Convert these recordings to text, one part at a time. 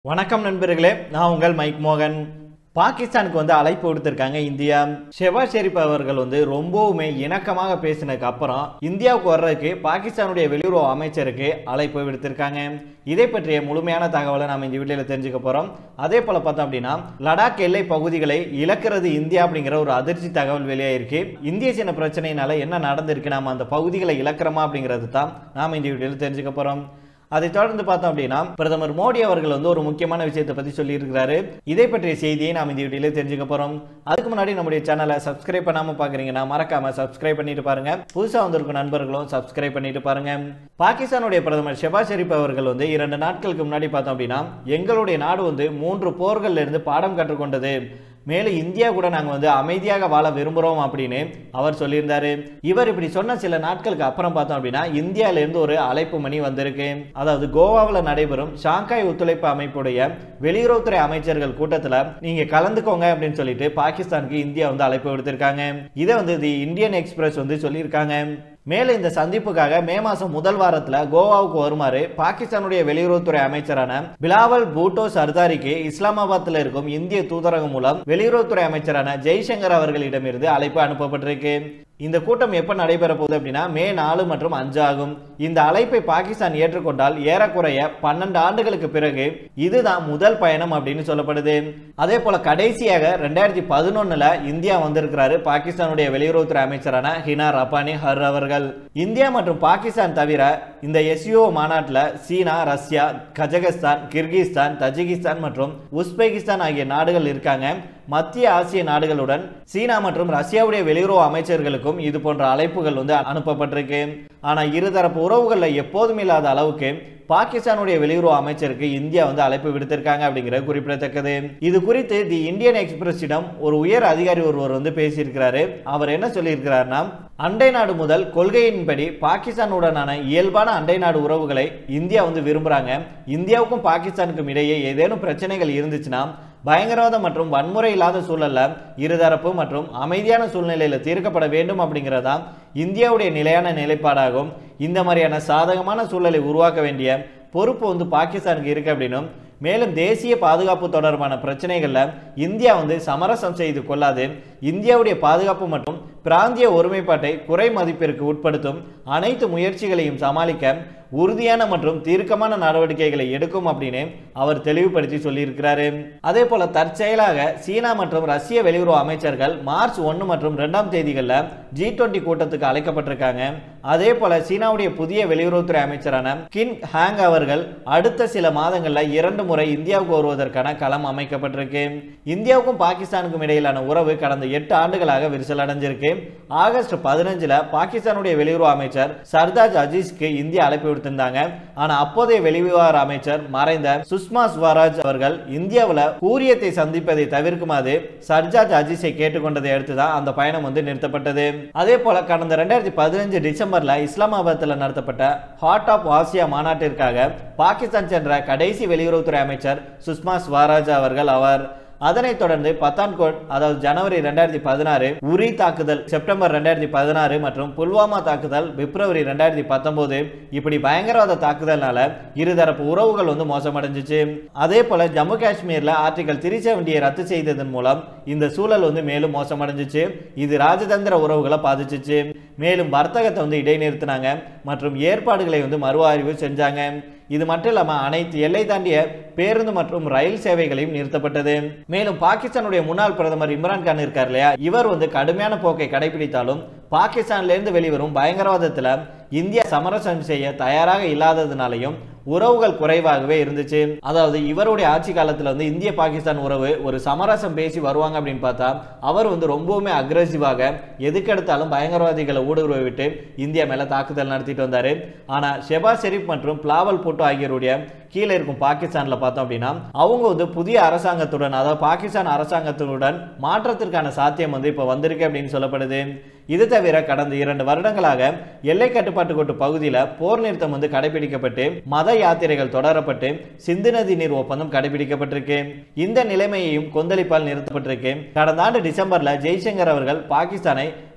வணக்கம் நண்பர்களே நான் உங்கள் மைக் மோகன் பாகிஸ்தானுக்கு வந்து அழைப்பு விடுத்திருக்காங்க இந்தியா ஷெபாஸ் ஷெரீப் அவர்கள் வந்து ரொம்பவுமே இணக்கமாக பேசினதுக்கு அப்புறம் இந்தியாவுக்கு வர்றதுக்கு பாகிஸ்தானுடைய வெளியுறவு அமைச்சருக்கு அழைப்பு விடுத்திருக்காங்க இதை பற்றிய முழுமையான தகவலை நம்ம இந்த வீடியோவில் தெரிஞ்சுக்க போறோம் அதே போல பார்த்தோம் அப்படின்னா லடாக் எல்லை பகுதிகளை இழக்கிறது இந்தியா அப்படிங்கிற ஒரு அதிர்ச்சி தகவல் வெளியாயிருக்கு இந்திய சின்ன பிரச்சனையினால என்ன நடந்திருக்கு நாம அந்த பகுதிகளை இழக்கிறோமா அப்படிங்கிறது தான் நாம இந்த வீடியோவில் தெரிஞ்சுக்க போறோம் அதை தொடர்ந்து பார்த்தோம் அப்படின்னா பிரதமர் மோடி அவர்கள் வந்து ஒரு முக்கியமான விஷயத்தை பத்தி சொல்லி இருக்கிறாரு இதை பற்றிய செய்தியை நாம் இந்த வீடியோல தெரிஞ்சுக்க போறோம் அதுக்கு முன்னாடி நம்முடைய சேனலை சப்ஸ்கிரைப் பண்ணாம பாக்குறீங்கன்னா மறக்காம சப்ஸ்கிரைப் பண்ணிட்டு பாருங்க புதுசா வந்திருக்கும் நண்பர்களும் சப்ஸ்கிரைப் பண்ணிட்டு பாருங்க பாகிஸ்தானுடைய பிரதமர் ஷெபாஸ் ஷெரீப் அவர்கள் வந்து இரண்டு நாட்களுக்கு முன்னாடி பார்த்தோம் அப்படின்னா எங்களுடைய நாடு வந்து மூன்று போர்கள்ல இருந்து பாடம் கற்றுக்கொண்டது மேலும் இந்தியா கூட நாங்கள் வந்து அமைதியாக வாழ விரும்புகிறோம் அப்படின்னு அவர் சொல்லியிருந்தாரு இவர் இப்படி சொன்ன சில நாட்களுக்கு அப்புறம் பார்த்தோம் அப்படின்னா இந்தியாவிலேருந்து ஒரு அழைப்பு மணி வந்திருக்கு அதாவது கோவாவில் நடைபெறும் ஷாங்காய் ஒத்துழைப்பு அமைப்புடைய வெளியுறவுத்துறை அமைச்சர்கள் கூட்டத்தில் நீங்கள் கலந்துக்கோங்க அப்படின்னு சொல்லிட்டு பாகிஸ்தானுக்கு இந்தியா வந்து அழைப்பு விடுத்திருக்காங்க இதை வந்து தி இந்தியன் எக்ஸ்பிரஸ் வந்து சொல்லியிருக்காங்க மேலும் இந்த சந்திப்புக்காக மே மாசம் முதல் வாரத்துல கோவாவுக்கு வருமாறு பாகிஸ்தானுடைய வெளியுறவுத்துறை அமைச்சரான பிலாவல் பூட்டோ சர்தாரிக்கு இஸ்லாமாபாத்தில் இருக்கும் இந்திய தூதரகம் மூலம் வெளியுறவுத்துறை அமைச்சரான ஜெய்சங்கர் அவர்களிடமிருந்து அழைப்பு அனுப்பப்பட்டிருக்கு இந்த கூட்டம் எப்ப நடைபெற போகுது அப்படின்னா மே நாலு மற்றும் அஞ்சு ஆகும் இந்த அழைப்பை பாகிஸ்தான் ஏற்றுக்கொண்டால் ஏறக்குறைய பன்னெண்டு ஆண்டுகளுக்கு பிறகு இதுதான் முதல் பயணம் அப்படின்னு சொல்லப்படுது அதே போல கடைசியாக ரெண்டாயிரத்தி பதினொன்னுல இந்தியா வந்திருக்கிறாரு பாகிஸ்தானுடைய வெளியுறவுத்துறை அமைச்சரான ஹினா ரப்பானி ஹர் அவர்கள் இந்தியா மற்றும் பாகிஸ்தான் தவிர இந்த எஸ்யூஓ மாநாட்டில் China Russia Kazakhstan Kyrgyzstan Tajikistan மற்றும் உஸ்பெகிஸ்தான் ஆகிய நாடுகள் இருக்காங்க மத்திய ஆசிய நாடுகளுடன் சீனா மற்றும் ரஷ்யாவுடைய வெளியுறவு அமைச்சர்களுக்கும் இது போன்ற அழைப்புகள் வந்து அனுப்பப்பட்டிருக்கு ஆனா இருதரப்பு உறவுகளில் எப்போதும் இல்லாத அளவுக்கு பாகிஸ்தானுடைய வெளியுறவு அமைச்சருக்கு இந்தியா வந்து அழைப்பு விடுத்திருக்காங்க அப்படிங்கிறது குறிப்பிடத்தக்கது இது குறித்து தி இந்தியன் எக்ஸ்பிரஸிடம் ஒரு உயர் அதிகாரி ஒருவர் வந்து பேசியிருக்கிறாரு அவர் என்ன சொல்லியிருக்கிறார்னா அண்டை நாடு முதல் கொள்கையின்படி பாகிஸ்தானுடனான இயல்பான அண்டை நாடு உறவுகளை இந்தியா வந்து விரும்புறாங்க இந்தியாவுக்கும் பாகிஸ்தானுக்கும் இடையே ஏதேனும் பிரச்சனைகள் இருந்துச்சுன்னா பயங்கரவாதம் மற்றும் வன்முறை இல்லாத சூழல்ல இருதரப்பு மற்றும் அமைதியான சூழ்நிலையில தீர்க்கப்பட வேண்டும் அப்படிங்கிறதா இந்தியாவுடைய நிலையான நிலைப்பாடாகும் இந்த மாதிரியான சாதகமான சூழலை உருவாக்க வேண்டிய பொறுப்பு வந்து பாகிஸ்தானுக்கு இருக்கு அப்படின்னும் மேலும் தேசிய பாதுகாப்பு தொடர்பான பிரச்சனைகளில் இந்தியா வந்து சமரசம் செய்து கொள்ளாது இந்தியாவுடைய பாதுகாப்பு மற்றும் பிராந்திய ஒருமைப்பாட்டை குறை மதிப்பிற்கு உட்படுத்தும் அனைத்து முயற்சிகளையும் சமாளிக்க உறுதியான மற்றும் தீர்க்கமான நடவடிக்கைகளை எடுக்கும் அப்படின்னு அவர் தெளிவுபடுத்தி சொல்லியிருக்கிறாரு அதே போல தற்செயலாக சீனா மற்றும் ரஷ்ய வெளியுறவு அமைச்சர்கள் மார்ச் ஒன்று மற்றும் ரெண்டாம் தேதிகளில் ஜி டுவெண்ட்டி கூட்டத்துக்கு அழைக்கப்பட்டிருக்காங்க அதே போல சீனாவுடைய புதிய வெளியுறவுத்துறை அமைச்சரான கின் ஹாங் அவர்கள் அடுத்த சில மாதங்களில் இரண்டு முறை இந்தியாவுக்கு வருவதற்கான களம் அமைக்கப்பட்டிருக்கு இந்தியாவுக்கும் பாகிஸ்தானுக்கும் இடையிலான உறவு கடந்த எட்டு ஆண்டுகளாக விரிசல் அடைஞ்சிருக்கு ஆகஸ்ட் பதினஞ்சுல பாகிஸ்தானுடைய வெளியுறவு அமைச்சர் சர்தாஜ் அஜீஸ்க்கு இந்தியா அழைப்பு விடுத்திருந்தாங்க ஆனா அப்போதைய வெளிவிவகார அமைச்சர் மறைந்த சுஷ்மா ஸ்வராஜ் அவர்கள் இந்தியாவில் கூரியத்தை சந்திப்பதை தவிர்க்குமாறு சர்தாஜ் அஜீஸை கேட்டுக்கொண்டதை அடுத்து தான் அந்த பயணம் வந்து நிறுத்தப்பட்டது அதே போல கடந்த ரெண்டாயிரத்தி பதினஞ்சு டிசம்பர்ல இஸ்லாமாபாத்தில் நடத்தப்பட்ட ஹார்ட் ஆஃப் ஆசியா மாநாட்டிற்காக பாகிஸ்தான் சென்ற கடைசி வெளியுறவுத்துறை அமைச்சர் சுஷ்மா ஸ்வராஜ் அவர்கள் அவர் அதனைத் தொடர்ந்து பத்தான்கோட் அதாவது ஜனவரி ரெண்டாயிரத்தி பதினாறு உரி தாக்குதல் செப்டம்பர் ரெண்டாயிரத்தி பதினாறு மற்றும் புல்வாமா தாக்குதல் பிப்ரவரி ரெண்டாயிரத்தி பத்தொன்பது இப்படி பயங்கரவாத தாக்குதல்னால இருதரப்பு உறவுகள் வந்து மோசமடைஞ்சிச்சு அதே போல ஜம்மு காஷ்மீர்ல ஆர்டிகல் த்ரீ செவன்டியை ரத்து செய்ததன் மூலம் இந்த சூழல் வந்து மேலும் மோசமடைஞ்சிச்சு இது ராஜதந்திர உறவுகளை பாதிச்சிச்சு மேலும் வர்த்தகத்தை வந்து இடைநிறுத்தினாங்க மற்றும் ஏற்பாடுகளை வந்து மறுஆய்வு செஞ்சாங்க இது மட்டும் இல்லாமல் அனைத்து எல்லை தாண்டிய பேருந்து மற்றும் ரயில் சேவைகளையும் நிறுத்தப்பட்டது மேலும் பாகிஸ்தானுடைய முன்னாள் பிரதமர் இம்ரான் கான் இருக்கார் இல்லையா இவர் வந்து கடுமையான போக்கை கடைபிடித்தாலும் பாகிஸ்தான்லேருந்து வெளிவரும் பயங்கரவாதத்தில் இந்தியா சமரசம் செய்ய தயாராக இல்லாததுனாலையும் உறவுகள் குறைவாகவே இருந்துச்சு அதாவது இவருடைய ஆட்சி காலத்துல வந்து இந்திய பாகிஸ்தான் உறவு ஒரு சமரசம் பேசி வருவாங்க அப்படின்னு பார்த்தா அவர் வந்து ரொம்பவுமே அக்ரெசிவாக எதுக்கெடுத்தாலும் பயங்கரவாதிகளை ஊடுருவ விட்டு இந்தியா மேல தாக்குதல் நடத்திட்டு வந்தாரு ஆனா ஷெபாஸ் ஷெரீப் மற்றும் பிளாவல் பூட்டோ ஆகியோருடைய கீழே இருக்கும் பாகிஸ்தான்ல பார்த்தோம் அப்படின்னா அவங்க வந்து புதிய அரசாங்கத்துடன் அதாவது பாகிஸ்தான் அரசாங்கத்துடன் மாற்றத்திற்கான சாத்தியம் வந்து இப்போ வந்திருக்கு அப்படின்னு சொல்லப்படுது இது தவிர கடந்த இரண்டு வருடங்களாக எல்லை கட்டுப்பாட்டு கோட்டு பகுதியில் போர் நிறுத்தம் வந்து கடைபிடிக்கப்பட்டு மத யாத்திரைகள் தொடரப்பட்டு சிந்து நதி நீர் ஒப்பந்தம் கடைபிடிக்கப்பட்டிருக்கு இந்த நிலைமையையும் கொந்தளிப்பால் நிறுத்தப்பட்டிருக்கு கடந்த ஆண்டு டிசம்பர்ல ஜெய்சங்கர் அவர்கள் பாகிஸ்தானை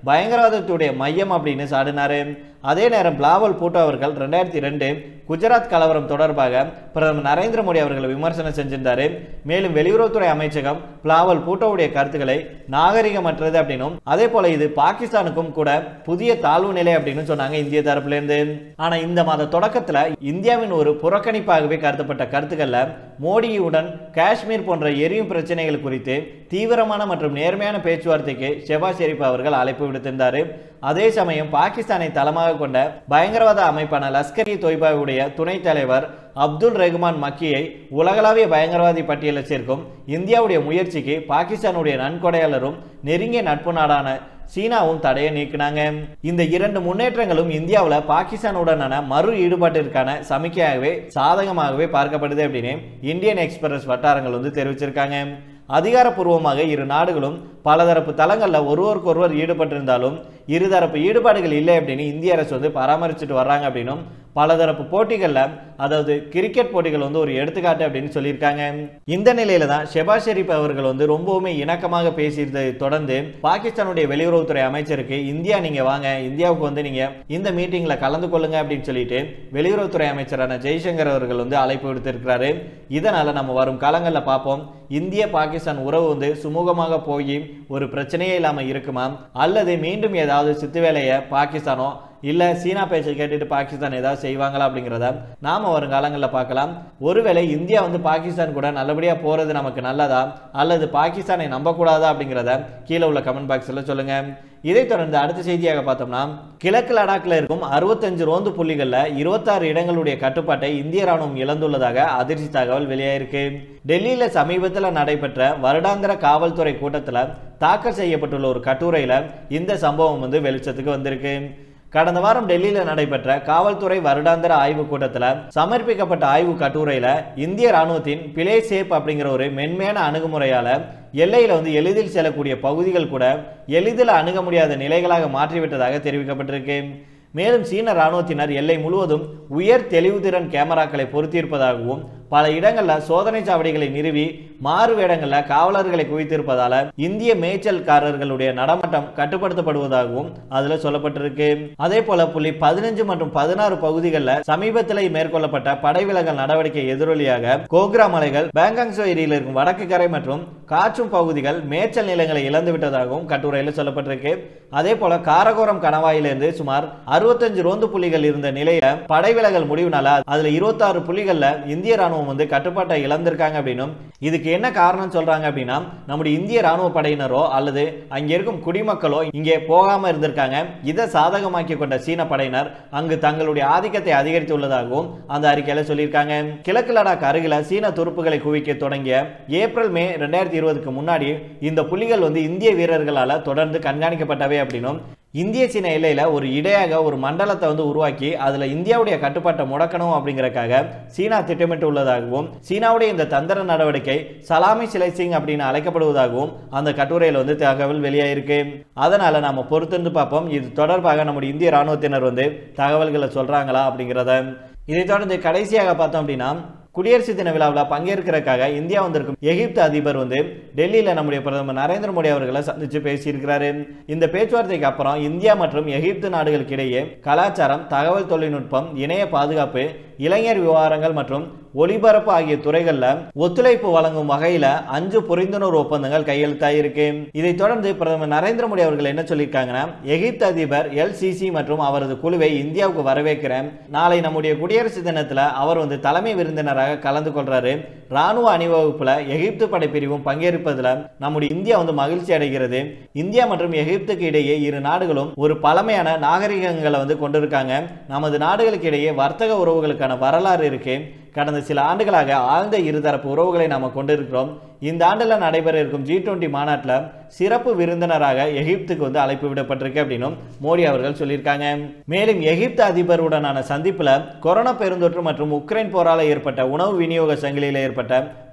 பயங்கரவாதத்துடைய மையம் அப்படின்னு சாடினாரு அதே நேரம் பிளாவல் பூட்டோ அவர்கள் ரெண்டாயிரத்தி ரெண்டு குஜராத் கலவரம் தொடர்பாக பிரதமர் நரேந்திர மோடி அவர்களை விமர்சனம் செஞ்சிருந்தாரு மேலும் வெளியுறவுத்துறை அமைச்சகம் பிளாவல் பூட்டோவுடைய கருத்துக்களை நாகரிகமற்றது அப்படின்னும் அதே போல இது பாகிஸ்தானுக்கும் கூட புதிய தாழ்வு நிலை அப்படின்னு சொன்னாங்க இந்திய தரப்புல இருந்து ஆனா இந்த மாத தொடக்கத்துல இந்தியாவின் ஒரு புறக்கணிப்பாகவே கருதப்பட்ட கருத்துக்கள்ல மோடியுடன் காஷ்மீர் போன்ற எரியும் பிரச்சனைகள் குறித்து தீவிரமான மற்றும் நேர்மையான பேச்சுவார்த்தைக்கு ஷெபாஸ் ஷெரீப் அவர்கள் அழைப்பு விடுத்திருந்தாரு அதே சமயம் பாகிஸ்தானை தளமாக கொண்ட பயங்கரவாத அமைப்பான லஷ்கர் இ தொய்பாவுடைய துணைத் தலைவர் அப்துல் ரஹ்மான் மக்கியை உலகளாவிய பயங்கரவாதி பட்டியலில் சேர்க்கும் இந்தியாவுடைய முயற்சிக்கு பாகிஸ்தானுடைய நன்கொடையாளரும் நெருங்கிய நட்பு நாடான சீனாவும் தடையை நீக்கினாங்க இந்த இரண்டு முன்னேற்றங்களும் இந்தியாவில் பாகிஸ்தானுடனான மறு ஈடுபாட்டிற்கான சமிக்கையாகவே சாதகமாகவே பார்க்கப்படுது அப்படின்னு இந்தியன் எக்ஸ்பிரஸ் வட்டாரங்கள் வந்து தெரிவிச்சிருக்காங்க அதிகாரப்பூர்வமாக இரு நாடுகளும் பலதரப்பு தளங்களில் ஒருவருக்கொருவர் ஈடுபட்டிருந்தாலும் இருதரப்பு ஈடுபாடுகள் இல்லை அப்படின்னு இந்திய அரசு வந்து பராமரிச்சுட்டு வர்றாங்க அப்படின்னும் பலதரப்பு போட்டிகளில் அதாவது கிரிக்கெட் போட்டிகள் வந்து ஒரு எடுத்துக்காட்டு அப்படின்னு சொல்லியிருக்காங்க இந்த நிலையில தான் ஷெபாஸ் ஷெரீப் அவர்கள் வந்து ரொம்பவுமே இணக்கமாக பேசியதை தொடர்ந்து பாகிஸ்தானுடைய வெளியுறவுத்துறை அமைச்சருக்கு இந்தியா நீங்க வாங்க இந்தியாவுக்கு வந்து நீங்க இந்த மீட்டிங்ல கலந்து கொள்ளுங்க அப்படின்னு சொல்லிட்டு வெளியுறவுத்துறை அமைச்சரான ஜெய்சங்கர் அவர்கள் வந்து அழைப்பு விடுத்திருக்கிறாரு இதனால நம்ம வரும் காலங்களில் பார்ப்போம் இந்திய பாகிஸ்தான் உறவு வந்து சுமூகமாக போய் ஒரு பிரச்சனையே இல்லாமல் இருக்குமா அல்லது மீண்டும் ஏதாவது சித்து வேலையை பாகிஸ்தானோ இல்லை சீனா பேச்சை கேட்டுட்டு பாகிஸ்தான் ஏதாவது செய்வாங்களா அப்படிங்கிறத நாம வருங்காலங்களில் பார்க்கலாம் ஒருவேளை இந்தியா வந்து பாகிஸ்தான் கூட நல்லபடியாக போகிறது நமக்கு நல்லதா அல்லது பாகிஸ்தானை நம்பக்கூடாதா அப்படிங்கிறத கீழே உள்ள கமெண்ட் பாக்ஸில் சொல்லுங்க இதைத் தொடர்ந்து அடுத்த செய்தியாக பார்த்தோம்னா கிழக்கு லடாக்ல இருக்கும் அறுபத்தஞ்சு ரோந்து புள்ளிகளில் இருபத்தாறு இடங்களுடைய கட்டுப்பாட்டை இந்திய ராணுவம் இழந்துள்ளதாக அதிர்ச்சி தகவல் வெளியாயிருக்கு டெல்லியில சமீபத்தில் நடைபெற்ற வருடாந்திர காவல்துறை கூட்டத்தில் தாக்கல் செய்யப்பட்டுள்ள ஒரு கட்டுரையில இந்த சம்பவம் வந்து வெளிச்சத்துக்கு வந்திருக்கு கடந்த வாரம் டெல்லியில் நடைபெற்ற காவல்துறை வருடாந்திர ஆய்வுக் கூட்டத்தில் சமர்ப்பிக்கப்பட்ட ஆய்வு கட்டுரையில் இந்திய ராணுவத்தின் பிளே சேப் அப்படிங்கிற ஒரு மென்மையான அணுகுமுறையால் எல்லையில் வந்து எளிதில் செல்லக்கூடிய பகுதிகள் கூட எளிதில் அணுக முடியாத நிலைகளாக மாற்றிவிட்டதாக தெரிவிக்கப்பட்டிருக்கு மேலும் சீன ராணுவத்தினர் எல்லை முழுவதும் உயர் தெளிவுத்திறன் கேமராக்களை பொருத்தியிருப்பதாகவும் பல இடங்களில் சோதனை சாவடிகளை நிறுவி மாறு வேடங்களில் காவலர்களை குவித்திருப்பதால இந்திய மேய்ச்சல்காரர்களுடைய நடமாட்டம் கட்டுப்படுத்தப்படுவதாகவும் அதுல சொல்லப்பட்டிருக்கு அதே போல புள்ளி பதினஞ்சு மற்றும் பதினாறு பகுதிகளில் சமீபத்தில் மேற்கொள்ளப்பட்ட படைவிலகல் நடவடிக்கை எதிரொலியாக கோக்ரா மலைகள் பேங்காங் ஏரியில் இருக்கும் வடக்கு கரை மற்றும் காற்றும் பகுதிகள் மேய்ச்சல் நிலங்களை இழந்து விட்டதாகவும் கட்டுரையில் சொல்லப்பட்டிருக்கு அதே போல காரகோரம் கணவாயிலிருந்து சுமார் அறுபத்தஞ்சு ரோந்து புள்ளிகள் இருந்த நிலையில படைவிலகல் முடிவுனால அதுல இருபத்தாறு புள்ளிகள்ல இந்திய ராணுவம் வந்து கட்டுப்பாட்டை இழந்திருக்காங்க அப்படின்னும் இதுக்கு என்ன காரணம் சொல்றாங்க அப்படின்னா நம்முடைய இந்திய ராணுவ படையினரோ அல்லது அங்க இருக்கும் குடிமக்களோ இங்கே போகாம இருந்திருக்காங்க இதை சாதகமாக்கி கொண்ட சீன படையினர் அங்கு தங்களுடைய ஆதிக்கத்தை அதிகரித்துள்ளதாகவும் அந்த அறிக்கையில சொல்லியிருக்காங்க கிழக்கு லடாக் அருகில சீன துருப்புகளை குவிக்க தொடங்கிய ஏப்ரல் மே ரெண்டாயிரத்தி இருபதுக்கு முன்னாடி இந்த புள்ளிகள் வந்து இந்திய வீரர்களால தொடர்ந்து கண்காணிக்கப்பட்டவை அப்படின்னும் இந்திய சீன எல்லையில் ஒரு இடையாக ஒரு மண்டலத்தை வந்து உருவாக்கி அதில் இந்தியாவுடைய கட்டுப்பாட்டை முடக்கணும் அப்படிங்கறக்காக சீனா திட்டமிட்டு உள்ளதாகவும் சீனாவுடைய இந்த தந்திர நடவடிக்கை சலாமி சிலைசிங் அப்படின்னு அழைக்கப்படுவதாகவும் அந்த கட்டுரையில் வந்து தகவல் வெளியாயிருக்கு அதனால நம்ம பொறுத்திருந்து பார்ப்போம் இது தொடர்பாக நம்முடைய இந்திய ராணுவத்தினர் வந்து தகவல்களை சொல்றாங்களா அப்படிங்கிறத இதை தொடர்ந்து கடைசியாக பார்த்தோம் அப்படின்னா குடியரசு தின விழாவில் பங்கேற்கிறதுக்காக இந்தியா வந்திருக்கும் எகிப்து அதிபர் வந்து டெல்லியில் நம்முடைய பிரதமர் நரேந்திர மோடி அவர்களை சந்திச்சு பேசியிருக்கிறாரு இந்த பேச்சுவார்த்தைக்கு அப்புறம் இந்தியா மற்றும் எகிப்து நாடுகளுக்கு இடையே கலாச்சாரம் தகவல் தொழில்நுட்பம் இணைய பாதுகாப்பு இளைஞர் விவகாரங்கள் மற்றும் ஒலிபரப்பு ஆகிய துறைகளில் ஒத்துழைப்பு வழங்கும் வகையில் அஞ்சு புரிந்துணர்வு ஒப்பந்தங்கள் கையெழுத்தாயிருக்கு இதைத் தொடர்ந்து பிரதமர் நரேந்திர மோடி அவர்கள் என்ன சொல்லியிருக்காங்கன்னா எகிப்து அதிபர் எல் சிசி மற்றும் அவரது குழுவை இந்தியாவுக்கு வரவேற்கிறேன் நாளை நம்முடைய குடியரசு தினத்தில் அவர் வந்து தலைமை விருந்தினராக கலந்து கொள்றாரு ராணுவ அணிவகுப்புல எகிப்து படைப்பிரிவும் பங்கேற்பதில் நம்முடைய இந்தியா வந்து மகிழ்ச்சி அடைகிறது இந்தியா மற்றும் எகிப்துக்கு இடையே இரு நாடுகளும் ஒரு பழமையான நாகரிகங்களை வந்து கொண்டிருக்காங்க நமது நாடுகளுக்கு இடையே வர்த்தக உறவுகளுக்கான வரலாறு இருக்கு கடந்த சில ஆண்டுகளாக ஆழ்ந்த இருதரப்பு உறவுகளை நாம் கொண்டிருக்கிறோம் இந்த ஆண்டில் நடைபெற இருக்கும் ஜி டுவெண்ட்டி மாநாட்டில் சிறப்பு விருந்தினராக எகிப்துக்கு வந்து அழைப்பு விடப்பட்டிருக்கு அப்படின்னும் மோடி அவர்கள் சொல்லியிருக்காங்க மேலும் எகிப்து அதிபருடனான சந்திப்பில் கொரோனா பெருந்தொற்று மற்றும் உக்ரைன் போரால் ஏற்பட்ட உணவு விநியோக சங்கிலியில் ஏற்பட்ட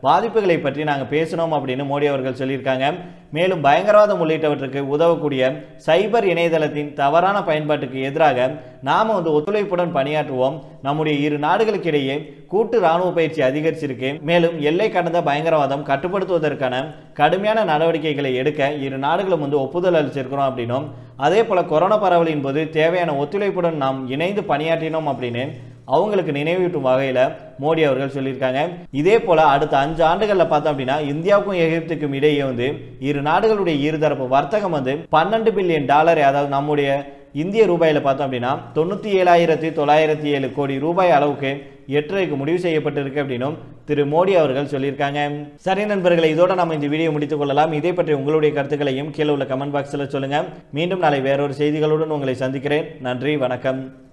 பாதிப்புகளை பற்றி நாங்கள் பேசினோம் அப்படின்னு மோடி அவர்கள் சொல்லியிருக்காங்க மேலும் பயங்கரவாதம் உள்ளிட்டவற்றுக்கு உதவக்கூடிய சைபர் இணையதளத்தின் தவறான பயன்பாட்டுக்கு எதிராக நாம வந்து ஒத்துழைப்புடன் பணியாற்றுவோம் நம்முடைய இரு நாடுகளுக்கு இடையே கூட்டு ராணுவ பயிற்சி அதிகரிச்சிருக்கு மேலும் எல்லை கடந்த பயங்கரவாதம் கட்டுப்படுத்துவதற்கான கடுமையான நடவடிக்கைகளை எடுக்க இரு நாடுகளும் வந்து ஒப்புதல் அளிச்சிருக்கிறோம் அப்படின்னும் அதே போல கொரோனா பரவலின் போது தேவையான ஒத்துழைப்புடன் நாம் இணைந்து பணியாற்றினோம் அப்படின்னு அவங்களுக்கு நினைவூட்டும் வகையில் மோடி அவர்கள் சொல்லியிருக்காங்க இதே போல அடுத்த அஞ்சு ஆண்டுகளில் பார்த்தோம் அப்படின்னா இந்தியாவுக்கும் எகிப்துக்கும் இடையே வந்து இரு நாடுகளுடைய இருதரப்பு வர்த்தகம் வந்து பன்னெண்டு பில்லியன் டாலர் அதாவது நம்முடைய இந்திய ரூபாயில பார்த்தோம் அப்படின்னா தொண்ணூற்றி ஏழாயிரத்தி தொள்ளாயிரத்தி ஏழு கோடி ரூபாய் அளவுக்கு எட்டுரைக்கு முடிவு செய்யப்பட்டிருக்கு அப்படின்னும் திரு மோடி அவர்கள் சொல்லியிருக்காங்க சரி நண்பர்களை இதோட நம்ம இந்த வீடியோ முடித்துக் கொள்ளலாம் இதே பற்றி உங்களுடைய கருத்துக்களையும் கீழே உள்ள கமெண்ட் பாக்ஸில் சொல்லுங்க மீண்டும் நாளை வேறொரு செய்திகளுடன் உங்களை சந்திக்கிறேன் நன்றி வணக்கம்